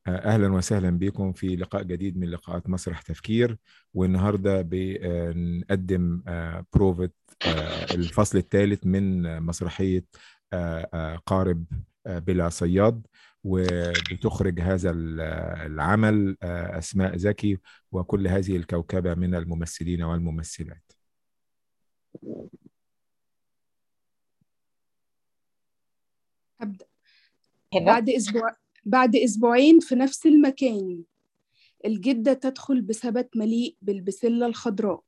أهلا وسهلا بكم في لقاء جديد من لقاءات مسرح تفكير والنهاردة بنقدم بروفة الفصل الثالث من مسرحية قارب بلا صياد وبتخرج هذا العمل أسماء زكي وكل هذه الكوكبة من الممثلين والممثلات أبدأ بعد أسبوع بعد أسبوعين في نفس المكان الجدة تدخل بثبت مليء بالبسلة الخضراء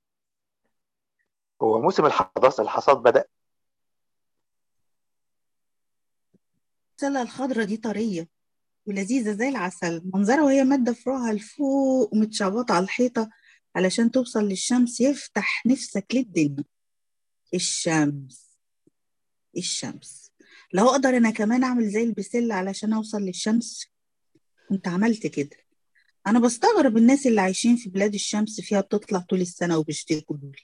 هو موسم الحصاد الحصاد بدأ البسلة الخضراء دي طرية ولذيذة زي العسل منظرها وهي مادة فروعها لفوق ومتشعبطة على الحيطة علشان توصل للشمس يفتح نفسك للدنيا الشمس الشمس لو اقدر انا كمان اعمل زي البسلة علشان اوصل للشمس كنت عملت كده انا بستغرب الناس اللي عايشين في بلاد الشمس فيها بتطلع طول السنة وبيشتكوا دول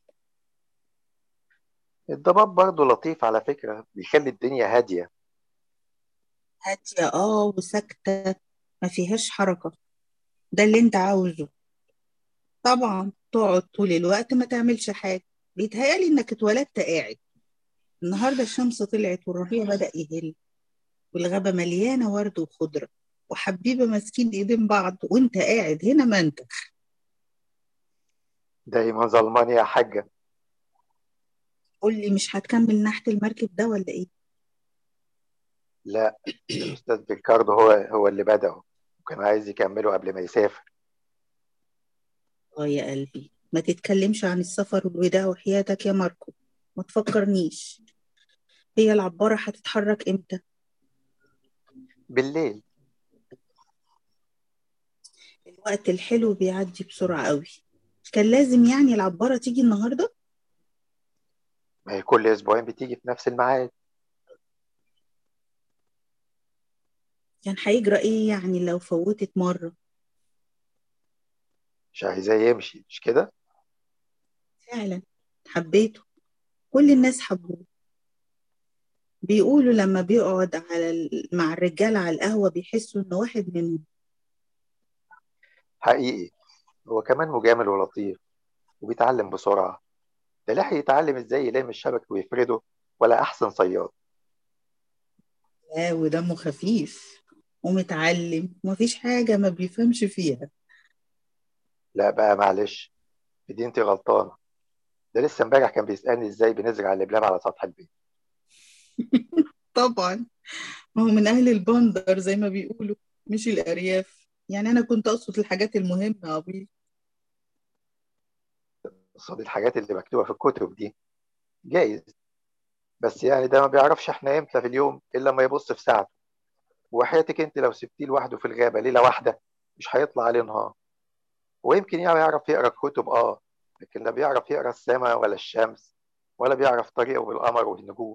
الضباب برضه لطيف على فكرة بيخلي الدنيا هادية هادية اه وساكتة ما فيهاش حركة ده اللي انت عاوزه طبعا تقعد طول الوقت ما تعملش حاجة بيتهيألي انك اتولدت قاعد النهاردة الشمس طلعت والربيع بدأ يهل والغابة مليانة ورد وخضرة وحبيبة ماسكين ايدين بعض وانت قاعد هنا منتخ دايما ظلمان يا حاجة قول لي مش هتكمل نحت المركب ده ولا ايه لا الأستاذ ريكاردو هو هو اللي بدأه وكان عايز يكمله قبل ما يسافر اه يا قلبي ما تتكلمش عن السفر والوداع وحياتك يا ماركو ما تفكرنيش هي العبارة هتتحرك امتى بالليل الوقت الحلو بيعدي بسرعة قوي كان لازم يعني العبارة تيجي النهاردة ما هي كل أسبوعين بتيجي في نفس الميعاد كان هيجرى ايه يعني لو فوتت مرة مش عايزاه يمشي مش كده فعلا حبيته كل الناس حبوه بيقولوا لما بيقعد على ال... مع الرجالة على القهوة بيحسوا إنه واحد منهم حقيقي هو كمان مجامل ولطيف وبيتعلم بسرعة ده لحق يتعلم ازاي يلم الشبك ويفرده ولا أحسن صياد لا ودمه خفيف ومتعلم ومفيش حاجة ما بيفهمش فيها لا بقى معلش في دي انت غلطانة ده لسه امبارح كان بيسألني ازاي بنزرع اللبلاب على سطح البيت طبعا ما هو من أهل البندر زي ما بيقولوا مش الأرياف يعني أنا كنت أقصد الحاجات المهمة يا أبوي قصاد الحاجات اللي مكتوبة في الكتب دي جايز بس يعني ده ما بيعرفش احنا امتى في اليوم الا لما يبص في ساعته وحياتك انت لو سبتيه لوحده في الغابة ليلة واحدة مش هيطلع عليه نهار ويمكن يعني يعرف يقرا الكتب اه لكن لا بيعرف يقرا السماء ولا الشمس ولا بيعرف طريقه بالقمر والنجوم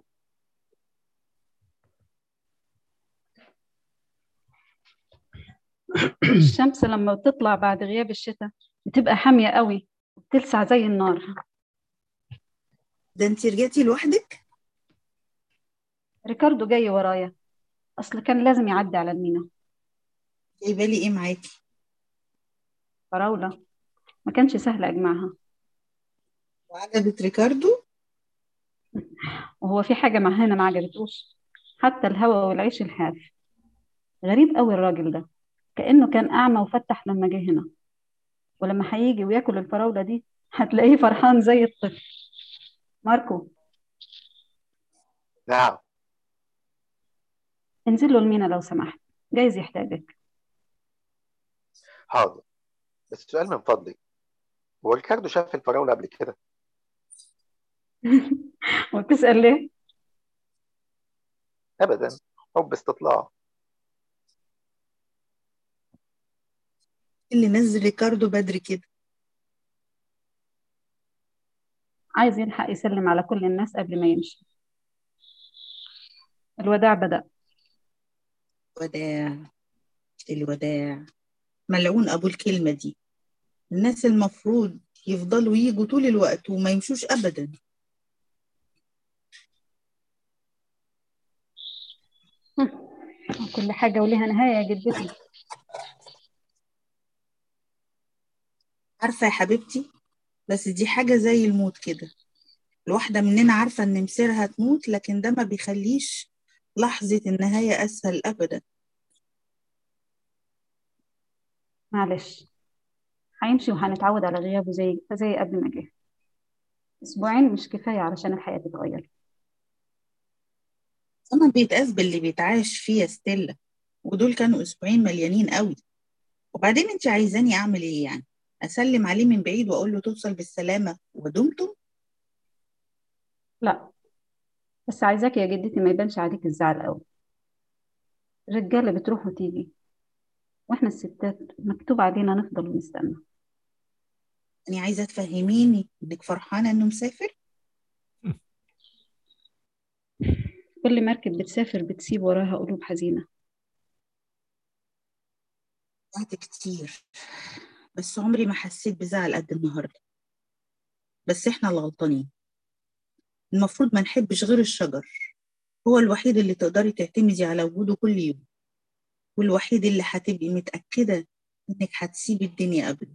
الشمس لما بتطلع بعد غياب الشتاء بتبقى حامية قوي وبتلسع زي النار ده انت رجعتي لوحدك ريكاردو جاي ورايا أصل كان لازم يعدي على المينا جايبه لي ايه معاكي فراولة ما كانش سهل أجمعها وعجبت ريكاردو وهو في حاجة مع هنا ما عجبتوش حتى الهوا والعيش الحاف غريب قوي الراجل ده كأنه كان أعمى وفتح لما جه هنا ولما هيجي وياكل الفراولة دي هتلاقيه فرحان زي الطفل ماركو نعم انزل له المينا لو سمحت جايز يحتاجك حاضر بس سؤال من فضلك هو ريكاردو شاف الفراولة قبل كده وبتسأل ليه؟ ابدا حب استطلاع اللي نزل ريكاردو بدري كده عايز يلحق يسلم على كل الناس قبل ما يمشي الوداع بدأ وداع الوداع ملعون ابو الكلمه دي الناس المفروض يفضلوا يجوا طول الوقت وما يمشوش ابدا كل حاجة وليها نهاية يا جدتي عارفة يا حبيبتي بس دي حاجة زي الموت كده الواحدة مننا عارفة إن مصيرها تموت لكن ده ما بيخليش لحظة النهاية أسهل أبدا معلش هيمشي وهنتعود على غيابه زي زي قبل ما جه أسبوعين مش كفاية علشان الحياة تتغير الزمن بيتقاس باللي بيتعاش فيه يا ستيلا ودول كانوا أسبوعين مليانين قوي وبعدين أنت عايزاني أعمل إيه يعني أسلم عليه من بعيد وأقول له توصل بالسلامة ودمتم لا بس عايزاك يا جدتي ما يبانش عليك الزعل قوي الرجالة بتروح وتيجي واحنا الستات مكتوب علينا نفضل ونستنى يعني عايزة تفهميني إنك فرحانة إنه مسافر كل مركب بتسافر بتسيب وراها قلوب حزينة بعد كتير بس عمري ما حسيت بزعل قد النهاردة بس إحنا اللي غلطانين المفروض ما نحبش غير الشجر هو الوحيد اللي تقدري تعتمدي على وجوده كل يوم والوحيد اللي هتبقي متأكدة إنك هتسيبي الدنيا قبله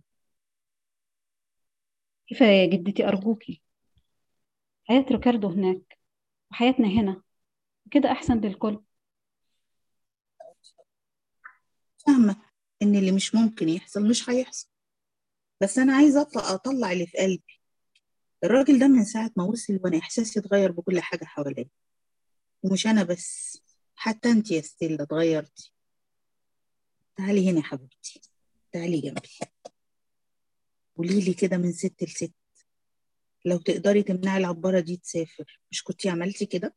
كفاية يا جدتي أرجوكي حياة ريكاردو هناك وحياتنا هنا كده أحسن للكل فاهمة إن اللي مش ممكن يحصل مش هيحصل بس أنا عايزة أطلع أطلع اللي في قلبي الراجل ده من ساعة ما وصل وأنا إحساسي اتغير بكل حاجة حواليا ومش أنا بس حتى أنت يا ستيلا اتغيرتي تعالي هنا يا حبيبتي تعالي جنبي قوليلي كده من ست لست لو تقدري تمنعي العبارة دي تسافر مش كنتي عملتي كده؟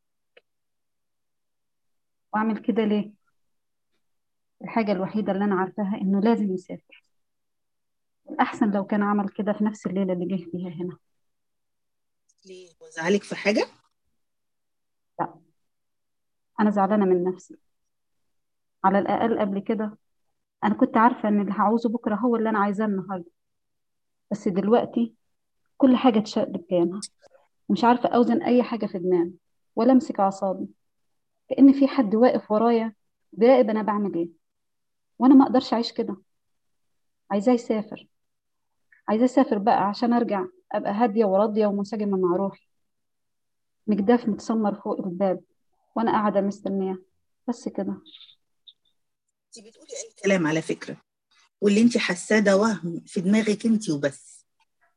وأعمل كده ليه؟ الحاجة الوحيدة اللي أنا عارفاها إنه لازم يسافر الأحسن لو كان عمل كده في نفس الليلة اللي جه فيها هنا ليه وزعلك في حاجة؟ لا أنا زعلانة من نفسي على الأقل قبل كده أنا كنت عارفة إن اللي هعوزه بكرة هو اللي أنا عايزاه النهاردة بس دلوقتي كل حاجة اتشقلب كيانها ومش عارفة أوزن أي حاجة في دماغي ولا أمسك أعصابي كأن في حد واقف ورايا بيراقب أنا بعمل إيه وأنا ما أقدرش أعيش كده عايزاه يسافر عايزاه يسافر بقى عشان أرجع أبقى هادية وراضية ومنسجمة مع روحي مجداف متسمر فوق الباب وأنا قاعدة مستنية بس كده انت بتقولي أي كلام على فكرة واللي انت حاساه ده وهم في دماغك انت وبس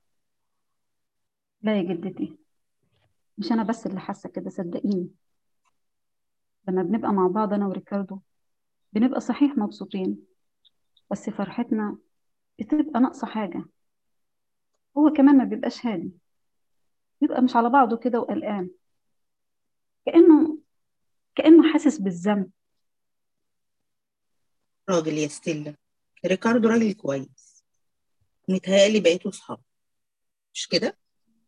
لا يا جدتي مش أنا بس اللي حاسة كده صدقيني لما بنبقى مع بعض أنا وريكاردو بنبقى صحيح مبسوطين بس فرحتنا بتبقى ناقصة حاجة هو كمان ما بيبقاش هادي بيبقى مش على بعضه كده وقلقان كأنه كأنه حاسس بالذنب راجل يا ستيلا ريكاردو راجل كويس متهيألي بقيتوا صحاب مش كده؟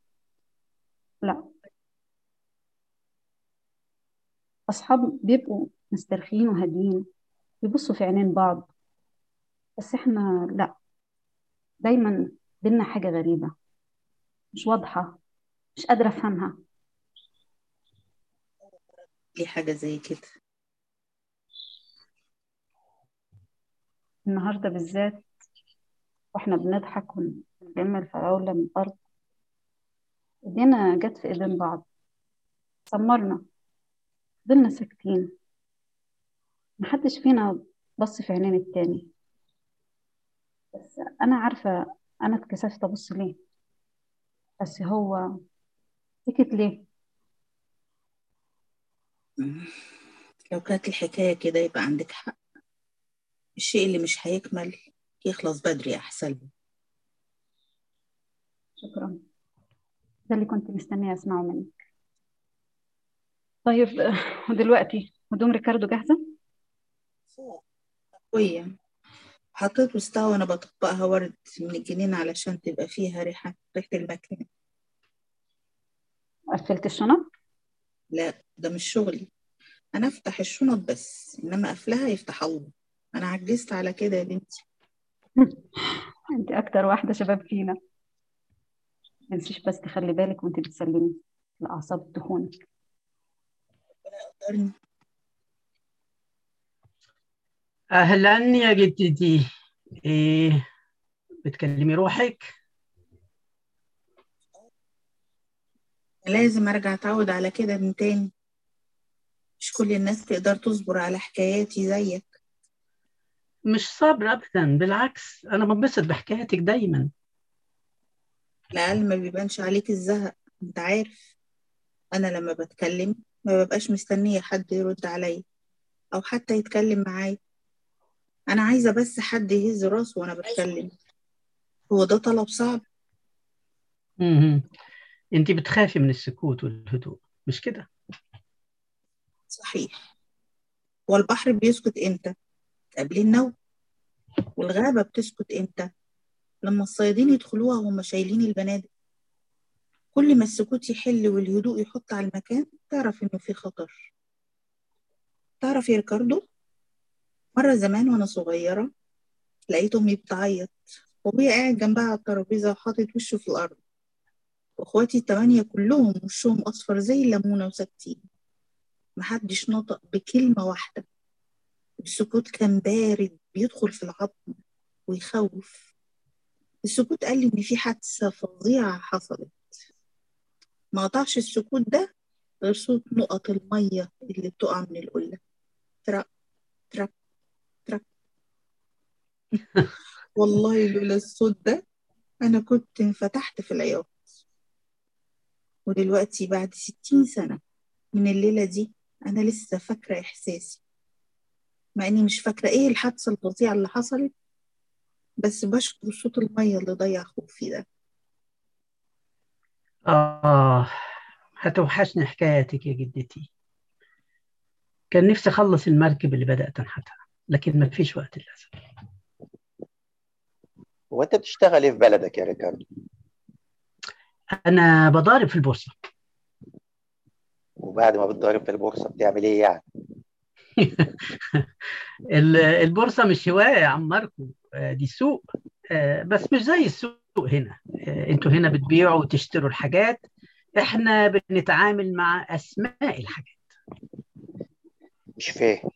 لا أصحاب بيبقوا مسترخيين وهاديين بيبصوا في عينين بعض بس احنا لا دايما بينا حاجة غريبة مش واضحة مش قادرة أفهمها ليه حاجة زي كده النهاردة بالذات واحنا بنضحك ونلم الفراولة من الأرض ايدينا جت في ايدين بعض سمرنا فضلنا ساكتين محدش فينا بص في عينين التاني بس أنا عارفة أنا اتكسفت أبص ليه بس هو سكت ليه لو كانت الحكاية كده يبقى عندك حق الشيء اللي مش هيكمل يخلص بدري أحسن له شكرا ده اللي كنت مستنية أسمعه منك طيب دلوقتي هدوم ريكاردو جاهزة؟ فوق قوية حطيت وسطها وأنا بطبقها ورد من الجنينة علشان تبقى فيها ريحة ريحة المكان قفلت الشنط؟ لا ده مش شغلي أنا أفتح الشنط بس إنما قفلها يفتح الله أنا عجزت على كده يا بنتي انت أكتر واحدة شباب فينا متنسيش بس تخلي بالك وانت بتسلمي الأعصاب تخونك قدرني أهلا يا جدتي إيه بتكلمي روحك لازم أرجع أتعود على كده من تاني مش كل الناس تقدر تصبر على حكاياتي زيك مش صبر ابدا بالعكس انا بنبسط بحكاياتك دايما الأقل ما بيبانش عليك الزهق انت عارف أنا لما بتكلم ما ببقاش مستنية حد يرد عليا أو حتى يتكلم معايا أنا عايزة بس حد يهز راسه وأنا بتكلم هو ده طلب صعب مهم. انت بتخافي من السكوت والهدوء مش كده صحيح والبحر بيسكت امتى قبل النوم والغابة بتسكت امتى لما الصيادين يدخلوها وهم شايلين البنادق كل ما السكوت يحل والهدوء يحط على المكان تعرف إنه في خطر تعرف يا ريكاردو مرة زمان وأنا صغيرة لقيت أمي بتعيط وأبويا قاعد جنبها على الترابيزة وحاطط وشه في الأرض وإخواتي التمانية كلهم وشهم أصفر زي الليمونة وساكتين محدش نطق بكلمة واحدة السكوت كان بارد بيدخل في العظم ويخوف السكوت قال لي إن في حادثة فظيعة حصلت ما قطعش السكوت ده غير صوت نقط المية اللي بتقع من القلة ترق ترق ترق والله لولا الصوت ده أنا كنت انفتحت في العياط ودلوقتي بعد ستين سنة من الليلة دي أنا لسه فاكرة إحساسي مع إني مش فاكرة إيه الحادثة الفظيعة اللي حصلت بس بشكر صوت المية اللي ضيع خوفي ده آه هتوحشني حكاياتك يا جدتي كان نفسي أخلص المركب اللي بدأت أنحتها لكن ما فيش وقت للأسف هو انت بتشتغل ايه في بلدك يا ريكاردو أنا بضارب في البورصة وبعد ما بتضارب في البورصه بتعمل ايه يعني ال- البورصة مش هواية يا عم ماركو آه، دي سوق آه، بس مش زي السوق هنا آه، انتوا هنا بتبيعوا وتشتروا الحاجات احنا بنتعامل مع أسماء الحاجات مش فاهم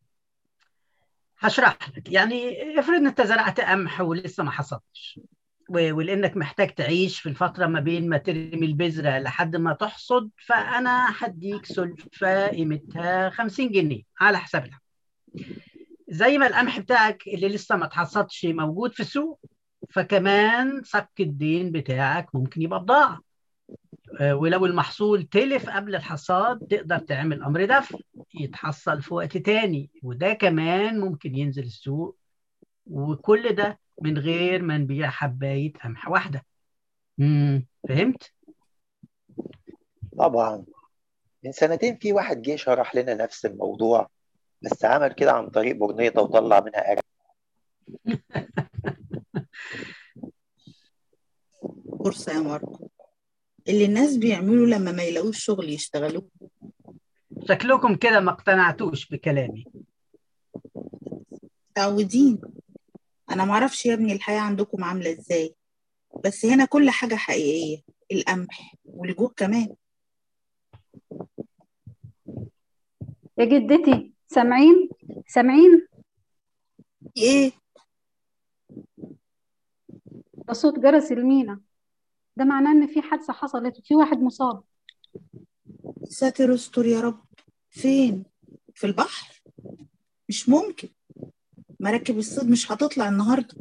هشرح لك يعني افرض ان انت زرعت قمح ولسه ما حصدتش و- ولانك محتاج تعيش في الفتره ما بين ما ترمي البذره لحد ما تحصد فانا هديك سلفه قيمتها 50 جنيه على حساب الحب زي ما القمح بتاعك اللي لسه ما اتحصدش موجود في السوق فكمان صك الدين بتاعك ممكن يبقى بضاعه آه، ولو المحصول تلف قبل الحصاد تقدر تعمل امر دفع يتحصل في وقت تاني وده كمان ممكن ينزل السوق وكل ده من غير ما نبيع حباية قمح واحدة امم فهمت؟ طبعا من سنتين في واحد جه شرح لنا نفس الموضوع بس عمل كده عن طريق برنيطه وطلع منها قرع بورصة يا ماركو اللي الناس بيعملوا لما ما يلاقوش شغل يشتغلوه شكلكم كده ما اقتنعتوش بكلامي متعودين أنا معرفش يا ابني الحياة عندكم عاملة إزاي بس هنا كل حاجة حقيقية القمح والجوع كمان يا جدتي سامعين سامعين إيه ده صوت جرس المينا ده معناه ان في حادثة حصلت وفي واحد مصاب ساتر استر يا رب فين في البحر مش ممكن مراكب الصيد مش هتطلع النهارده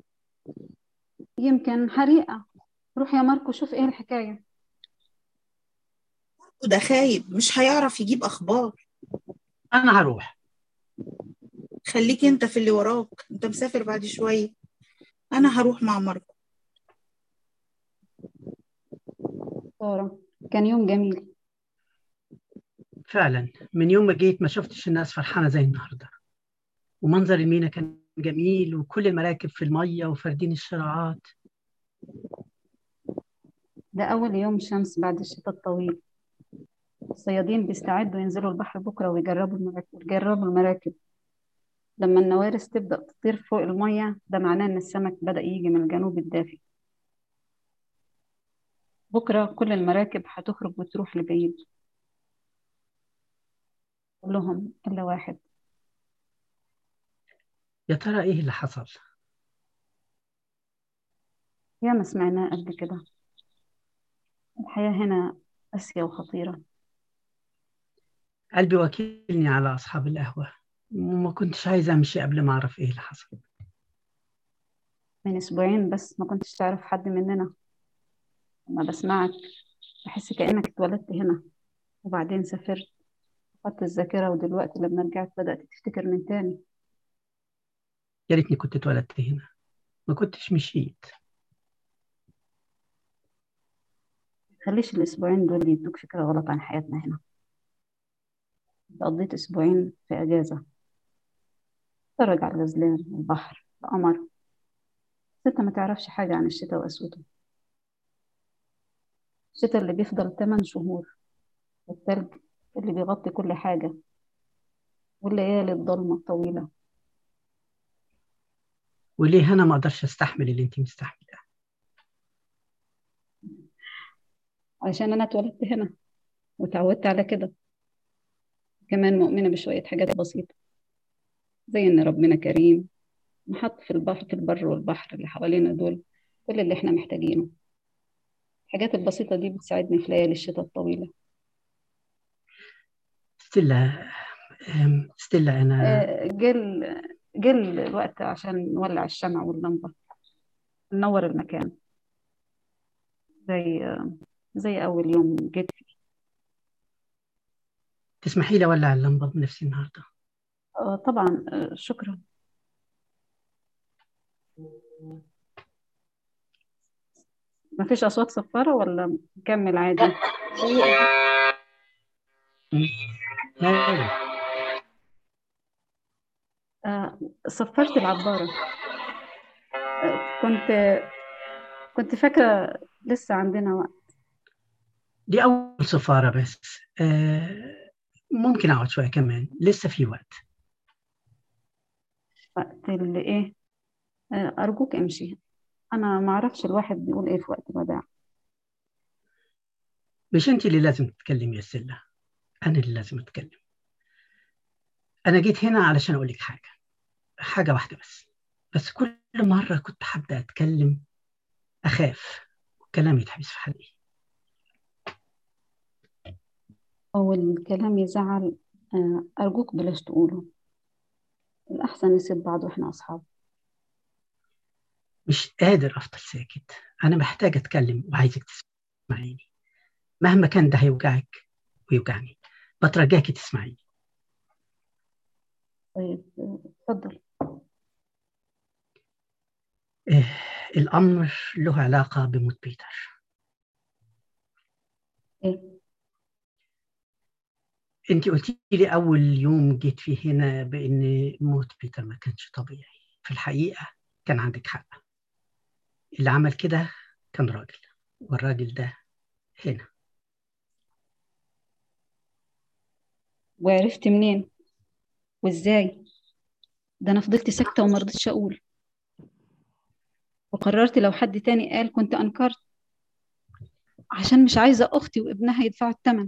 يمكن حريقة روح يا ماركو شوف ايه الحكاية وده خايب مش هيعرف يجيب اخبار أنا هروح خليك انت في اللي وراك انت مسافر بعد شويه انا هروح مع ماركو سارة كان يوم جميل فعلا من يوم ما جيت ما شفتش الناس فرحانة زي النهاردة ومنظر المينا كان جميل وكل المراكب في المية وفاردين الشراعات ده أول يوم شمس بعد الشتاء الطويل الصيادين بيستعدوا ينزلوا البحر بكرة ويجربوا المراكب يجربوا المراكب لما النوارس تبدأ تطير فوق المية ده معناه إن السمك بدأ يجي من الجنوب الدافي بكرة كل المراكب هتخرج وتروح لبعيد كلهم إلا واحد يا ترى إيه اللي حصل؟ يا ما سمعناه قبل كده الحياة هنا قاسية وخطيرة قلبي وكيلني على أصحاب القهوة وما كنتش عايزة أمشي قبل ما أعرف إيه اللي حصل من أسبوعين بس ما كنتش تعرف حد مننا لما بسمعك بحس كأنك اتولدت هنا وبعدين سافرت فقدت الذاكرة ودلوقتي لما رجعت بدأت تفتكر من تاني يا ريتني كنت اتولدت هنا ما كنتش مشيت خليش الأسبوعين دول يدوك فكرة غلط عن حياتنا هنا أنت قضيت أسبوعين في أجازة تتفرج على الغزلان والبحر القمر بس أنت ما تعرفش حاجة عن الشتاء وأسوده الشتاء اللي بيفضل 8 شهور والتلج اللي بيغطي كل حاجة والليالي الضلمة الطويلة وليه أنا ما أقدرش أستحمل اللي أنت مستحملاه علشان أنا اتولدت هنا وتعودت على كده كمان مؤمنة بشوية حاجات بسيطة زي إن ربنا كريم محط في البحر في البر والبحر اللي حوالينا دول كل اللي إحنا محتاجينه الحاجات البسيطة دي بتساعدني في ليالي الشتاء الطويلة ستيلا أم، ستيلا أنا آه، جل جل الوقت عشان نولع الشمع واللمبة ننور المكان زي زي أول يوم جيت فيه تسمحي لي أولع اللمبة بنفسي النهاردة آه، طبعا آه، شكرا ما فيش أصوات صفارة ولا نكمل عادي هاي آه، صفرت العبارة آه، كنت كنت فاكرة لسه عندنا وقت دي أول سفارة بس آه، ممكن أقعد شوية كمان لسه في وقت وقت اللي إيه آه، أرجوك امشي أنا ما أعرفش الواحد بيقول إيه في وقت الوداع مش أنت اللي لازم تتكلمي يا سلة أنا اللي لازم أتكلم أنا جيت هنا علشان أقول لك حاجة حاجة واحدة بس بس كل مرة كنت حابة أتكلم أخاف والكلام يتحبس في حلقي أو الكلام يزعل آه، أرجوك بلاش تقوله الأحسن نسيب بعض وإحنا أصحاب مش قادر أفضل ساكت أنا محتاج أتكلم وعايزك تسمعيني مهما كان ده هيوجعك ويوجعني بترجاكي تسمعيني طيب آه، اتفضل آه، الأمر له علاقة بموت بيتر إيه انت قلتي لي اول يوم جيت فيه هنا بان موت بيتر ما كانش طبيعي في الحقيقه كان عندك حق اللي عمل كده كان راجل والراجل ده هنا وعرفت منين وإزاي ده أنا فضلت ساكتة وما رضيتش أقول وقررت لو حد تاني قال كنت أنكرت عشان مش عايزة أختي وابنها يدفعوا الثمن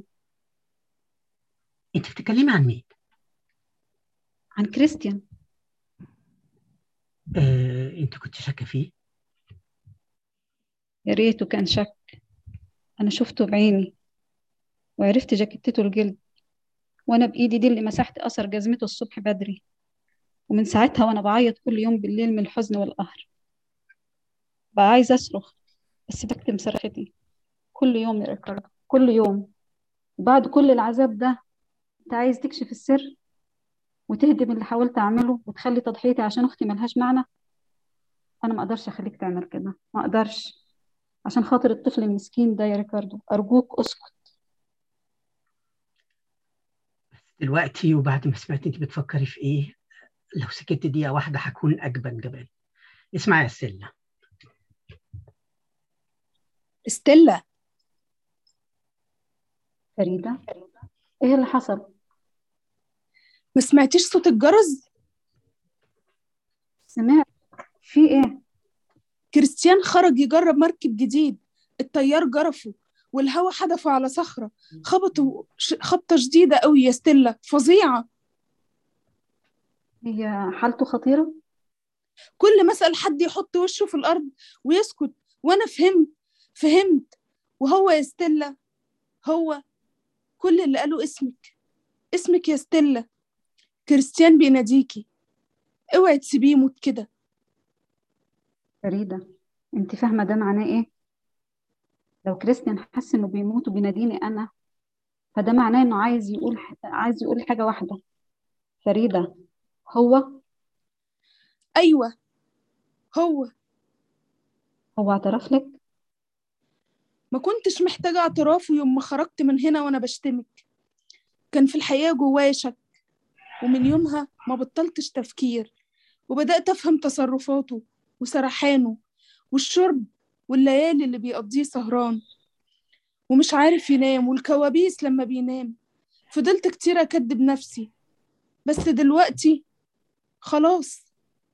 انت بتتكلمي عن مين عن كريستيان آه، انت كنت شاكه فيه يا ريته كان شك أنا شفته بعيني وعرفت جاكيتته الجلد وأنا بإيدي دي اللي مسحت أثر جزمته الصبح بدري ومن ساعتها وأنا بعيط كل يوم بالليل من الحزن والقهر بقى عايزة أصرخ بس بكتم صرختي كل يوم يا ريكاردو كل يوم وبعد كل العذاب ده أنت عايز تكشف السر وتهدم اللي حاولت أعمله وتخلي تضحيتي عشان أختي ملهاش معنى أنا ما أقدرش أخليك تعمل كده ما أقدرش عشان خاطر الطفل المسكين ده يا ريكاردو أرجوك اسكت دلوقتي وبعد ما سمعت انت بتفكري في ايه لو سكت دقيقه واحده هكون اجبن جبان اسمعي يا سله ستيلا فريدة إيه اللي حصل؟ ما سمعتيش صوت الجرس سمعت في إيه؟ كريستيان خرج يجرب مركب جديد الطيار جرفه والهوا حدفه على صخرة خبطوا ش- خبطة شديدة قوي يا ستيلا فظيعة هي حالته خطيرة؟ كل ما أسأل حد يحط وشه في الأرض ويسكت وأنا فهمت فهمت وهو يا ستيلا هو كل اللي قالوا اسمك اسمك يا ستيلا كريستيان بيناديكي اوعي تسيبيه يموت كده فريدة انت فاهمة ده معناه ايه لو كريستيان حس انه بيموت وبيناديني انا فده معناه انه عايز يقول عايز يقول حاجة واحدة فريدة هو ايوه هو هو اعترف لك ما كنتش محتاجة اعترافه يوم ما خرجت من هنا وانا بشتمك كان في الحقيقة جوايا شك ومن يومها ما بطلتش تفكير وبدأت أفهم تصرفاته وسرحانه والشرب والليالي اللي بيقضيه سهران ومش عارف ينام والكوابيس لما بينام فضلت كتير أكدب نفسي بس دلوقتي خلاص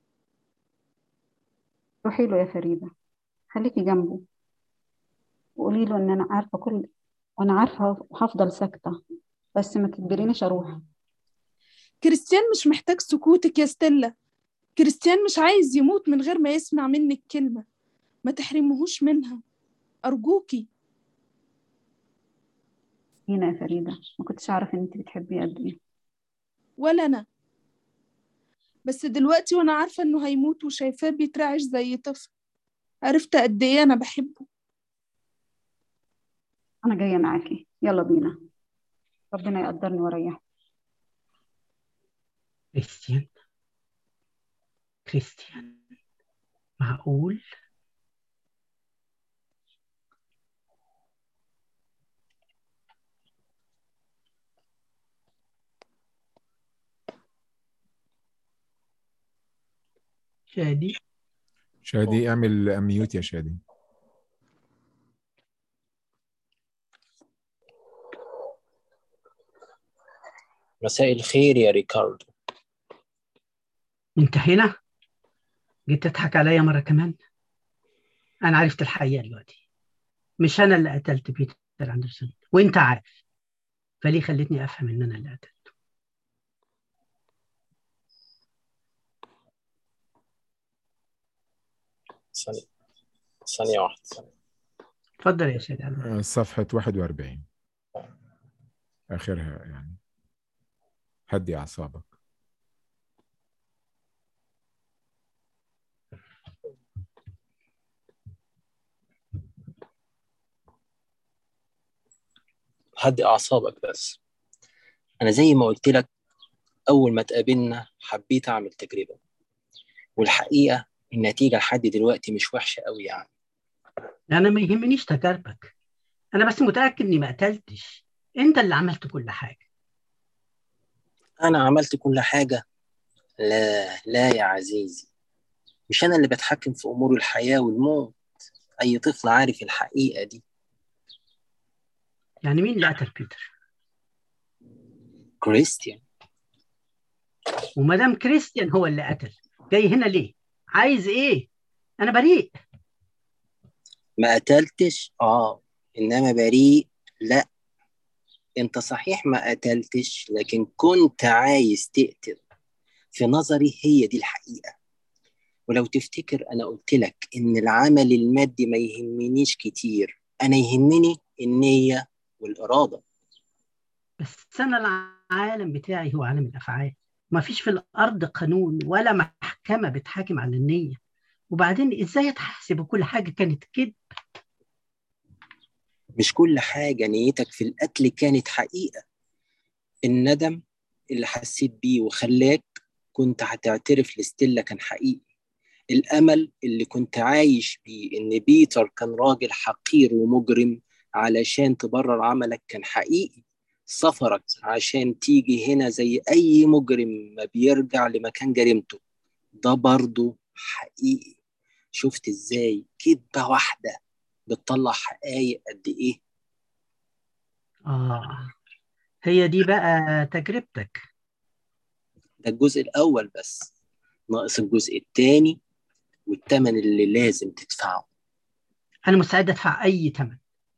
روحي له يا فريدة خليكي جنبه وقولي له ان انا عارفة كل وانا عارفة وهفضل ساكتة بس ما تجبرينيش اروح كريستيان مش محتاج سكوتك يا ستيلا كريستيان مش عايز يموت من غير ما يسمع منك كلمة ما تحرمهوش منها أرجوكي هنا يا فريدة ما كنتش أعرف إن أنت بتحبيه قد إيه ولا أنا بس دلوقتي وأنا عارفة إنه هيموت وشايفاه بيترعش زي طفل عرفت قد إيه أنا بحبه أنا جاية معاكي يلا بينا ربنا يقدرني ويريحه كريستيان كريستيان معقول شادي شادي اعمل ميوت يا شادي مساء الخير يا ريكاردو انت هنا جيت تضحك عليا مرة كمان انا عرفت الحقيقة دلوقتي مش انا اللي قتلت بيتر اندرسون وانت عارف فليه خلتني افهم ان انا اللي قتلته ثانية ثانية واحدة ثانية. اتفضل يا شادي آه، صفحة 41 آخرها يعني هدي أعصابك هدي أعصابك بس أنا زي ما قلت لك أول ما تقابلنا حبيت أعمل تجربة والحقيقة النتيجة لحد دلوقتي مش وحشة قوي يعني انا ما يهمنيش تجاربك انا بس متأكد اني ما قتلتش انت اللي عملت كل حاجة أنا عملت كل حاجة لا لا يا عزيزي مش أنا اللي بتحكم في أمور الحياة والموت أي طفل عارف الحقيقة دي يعني مين اللي قتل بيتر كريستيان وما دام كريستيان هو اللي قتل جاي هنا ليه عايز ايه انا بريء ما قتلتش اه انما بريء لا انت صحيح ما قتلتش لكن كنت عايز تقتل في نظري هي دي الحقيقة ولو تفتكر انا قلت لك ان العمل المادي ما يهمنيش كتير انا يهمني النية والإرادة بس انا العالم بتاعي هو عالم الافعال ما فيش في الارض قانون ولا محكمة بتحاكم على النية وبعدين ازاي اتحاسب كل حاجة كانت كده مش كل حاجة نيتك في القتل كانت حقيقة الندم اللي حسيت بيه وخلاك كنت هتعترف لستيلا كان حقيقي الأمل اللي كنت عايش بيه إن بيتر كان راجل حقير ومجرم علشان تبرر عملك كان حقيقي سفرك عشان تيجي هنا زي أي مجرم ما بيرجع لمكان جريمته ده برضه حقيقي شفت إزاي كدبة واحدة بتطلع حقايق قد إيه اه هي دي بقى تجربتك ده الجزء الأول بس ناقص الجزء الثاني والثمن اللي لازم تدفعه انا مستعد ادفع اي ثمن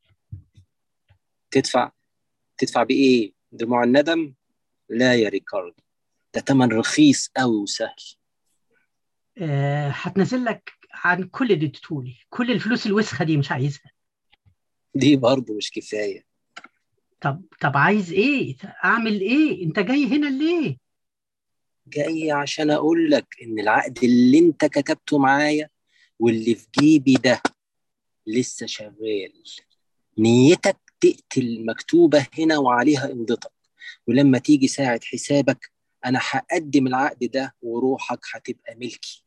تدفع تدفع بإيه؟ دموع الندم؟ لا يا ريكاردو ده تمن رخيص أوي وسهل آه، هتنزل لك عن كل اللي اديتهولي كل الفلوس الوسخه دي مش عايزها دي برضه مش كفاية طب طب عايز ايه اعمل ايه انت جاي هنا ليه جاي عشان اقول لك ان العقد اللي انت كتبته معايا واللي في جيبي ده لسه شغال نيتك تقتل مكتوبة هنا وعليها امضتك ولما تيجي ساعة حسابك انا هقدم العقد ده وروحك هتبقى ملكي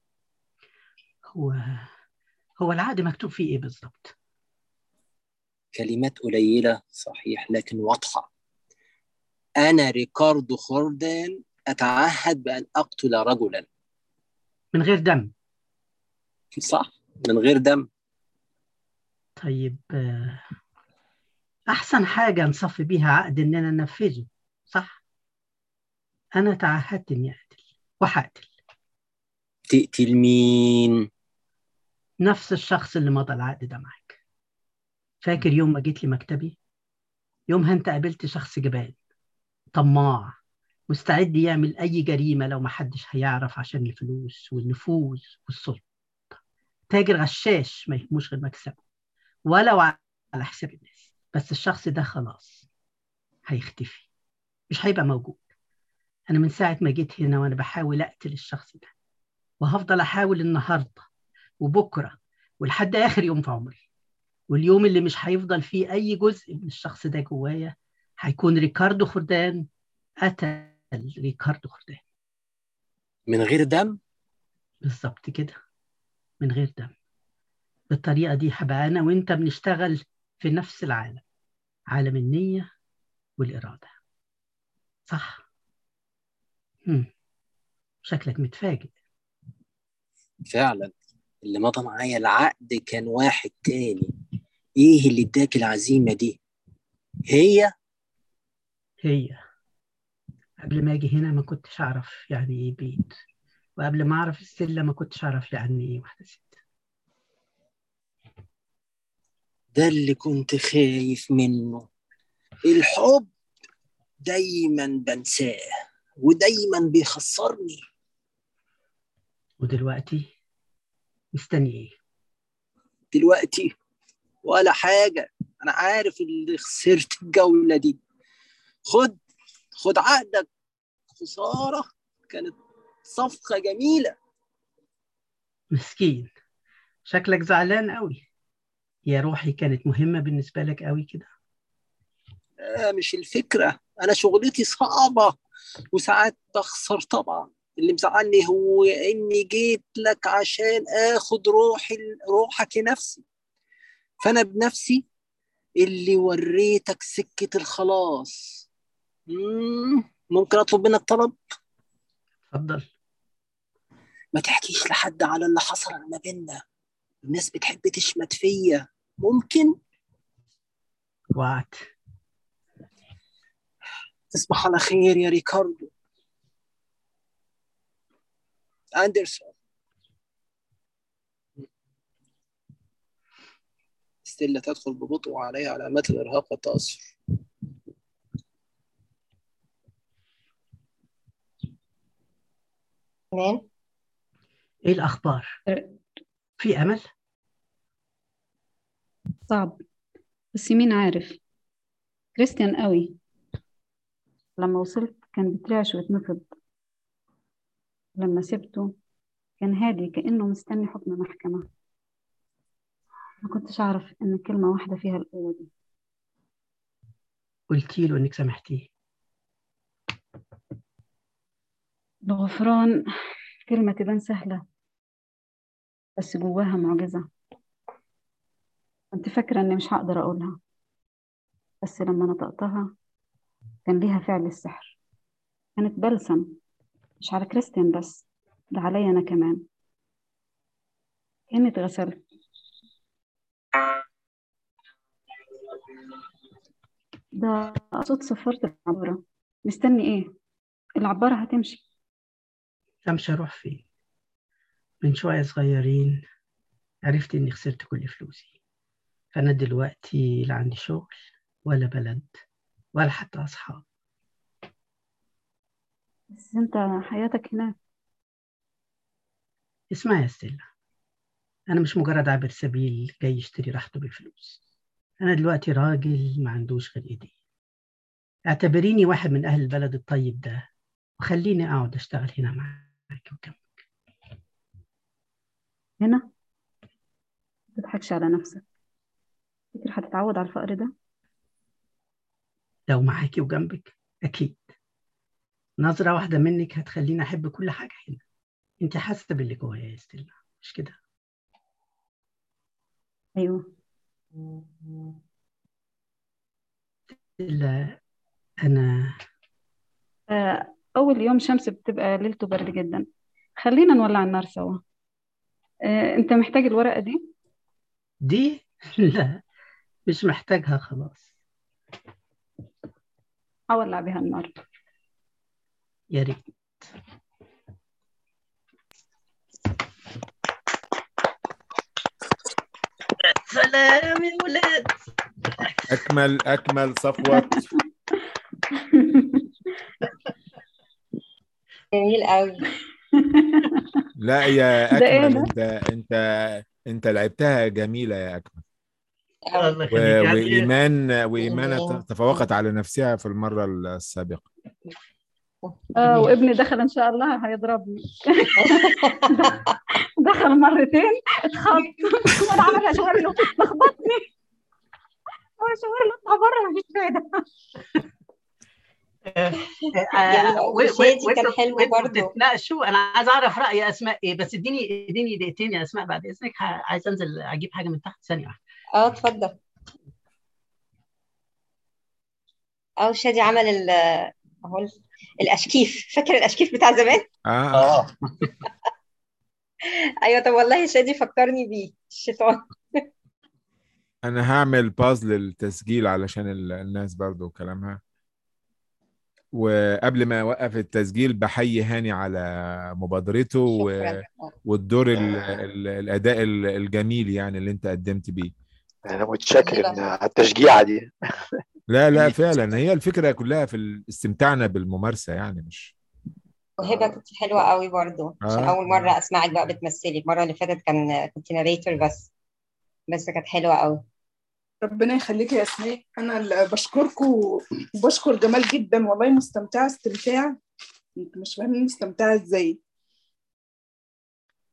هو هو العقد مكتوب فيه ايه بالظبط كلمات قليلة صحيح لكن واضحة أنا ريكاردو خوردان أتعهد بأن أقتل رجلا من غير دم صح من غير دم طيب آه، احسن حاجه نصفي بيها عقد اننا ننفذه صح انا تعهدت اني اقتل وهقتل تقتل مين نفس الشخص اللي مضى العقد ده معاك فاكر يوم ما جيت لي مكتبي يومها انت قابلت شخص جبان طماع مستعد يعمل اي جريمه لو ما حدش هيعرف عشان الفلوس والنفوذ والسلطه تاجر غشاش ما يهموش غير مكسبه ولو على حساب الناس بس الشخص ده خلاص هيختفي مش هيبقى موجود انا من ساعه ما جيت هنا وانا بحاول اقتل الشخص ده وهفضل احاول النهارده وبكره ولحد اخر يوم في عمري واليوم اللي مش هيفضل فيه اي جزء من الشخص ده جوايا هيكون ريكاردو خردان قتل ريكاردو خردان من غير دم بالظبط كده من غير دم بالطريقة دي هبقى أنا وأنت بنشتغل في نفس العالم عالم النية والإرادة صح؟ هم. شكلك متفاجئ فعلا اللي مضى معايا العقد كان واحد تاني ايه اللي اداك العزيمة دي هي هي قبل ما أجي هنا ما كنتش أعرف يعني إيه بيت وقبل ما أعرف السلة ما كنتش أعرف يعني إيه واحدة ست ده اللي كنت خايف منه الحب دايما بنساه ودايما بيخسرني ودلوقتي مستني إيه؟ دلوقتي ولا حاجة أنا عارف اللي خسرت الجولة دي خد خد عقدك خسارة كانت صفقة جميلة مسكين شكلك زعلان قوي يا روحي كانت مهمة بالنسبة لك قوي كده آه مش الفكرة أنا شغلتي صعبة وساعات بخسر طبعا اللي مزعلني هو إني جيت لك عشان آخد روحي روحك لنفسي فأنا بنفسي اللي وريتك سكة الخلاص مم، ممكن أطلب منك طلب اتفضل ما تحكيش لحد على اللي حصل ما بيننا الناس بتحب تشمت فيا ممكن وعد تصبح على خير يا ريكاردو أندرسون ستيلا تدخل ببطء وعليها علامات الإرهاق والتأثر تمام إيه الأخبار؟ في أمل؟ صعب بس مين عارف كريستيان قوي لما وصلت كان بيترعش ويتنفض لما سبته كان هادي كأنه مستني حكم محكمة ما كنتش أعرف إن كلمة واحدة فيها القوة دي قلتي له إنك سامحتيه الغفران كلمة تبان سهلة بس جواها معجزة كنت فاكرة إني مش هقدر أقولها بس لما نطقتها كان ليها فعل السحر كانت بلسم مش على كريستيان بس ده عليا أنا كمان كأني اتغسلت ده صوت صفارة العبارة مستني إيه؟ العبارة هتمشي أمشي أروح فين؟ من شوية صغيرين عرفت إني خسرت كل فلوسي فأنا دلوقتي لا عندي شغل ولا بلد ولا حتى أصحاب بس أنت حياتك هناك اسمعي يا ستيلا أنا مش مجرد عابر سبيل جاي يشتري راحته بالفلوس أنا دلوقتي راجل ما عندوش غير إيديه اعتبريني واحد من أهل البلد الطيب ده وخليني أقعد أشتغل هنا معاك وكم هنا ما تضحكش على نفسك فكر هتتعود على الفقر ده لو معاكي وجنبك أكيد نظرة واحدة منك هتخليني أحب كل حاجة هنا أنت حاسة باللي جوايا يا ستيلا مش كده؟ أيوه ستيلا أنا آه، أول يوم شمس بتبقى ليلته برد جدا خلينا نولع النار سوا آه، أنت محتاج الورقة دي دي لا مش محتاجها خلاص أولع بيها النار يا ريت سلام يا ولاد اكمل اكمل صفوه جميل قوي لا يا ده إيه اكمل ده؟ انت انت انت لعبتها جميله يا اكمل الله و... يخليك يعني وايمان وايمان إيمان. تفوقت على نفسها في المره السابقه اه وابني دخل ان شاء الله هيضربني دخل مرتين اتخض وانا عمال اشاور له لخبطني وانا اشاور له اطلع بره مفيش فايده جميل أوي. وشادي كان حلو برضه. بتتناقشوا انا عايز اعرف راي اسماء ايه بس اديني اديني دقيقتين يا اسماء بعد اذنك ه- عايز انزل اجيب حاجه من تحت ثانيه واحده اه اتفضل اه شادي عمل ال اهو ال- الاشكيف فاكر الاشكيف بتاع زمان اه ايوه طب والله شادي فكرني بيه الشيطان انا هعمل باز للتسجيل علشان ال- الناس برضو كلامها وقبل ما اوقف التسجيل بحيي هاني على مبادرته و... شكرا والدور ال... ال... الاداء ال- الجميل يعني اللي انت قدمت بيه انا متشكر إن- على التشجيعه دي لا لا فعلا هي الفكره كلها في ال- استمتاعنا بالممارسه يعني مش وهبه كنت حلوه قوي برضو عشان آه. اول مره اسمعك بقى بتمثلي المره اللي فاتت كان كنت ناريتور بس بس كانت حلوه قوي ربنا يخليك يا اسماء انا اللي بشكركم وبشكر جمال جدا والله مستمتعه استمتاع انتوا مش فاهمين مستمتعه ازاي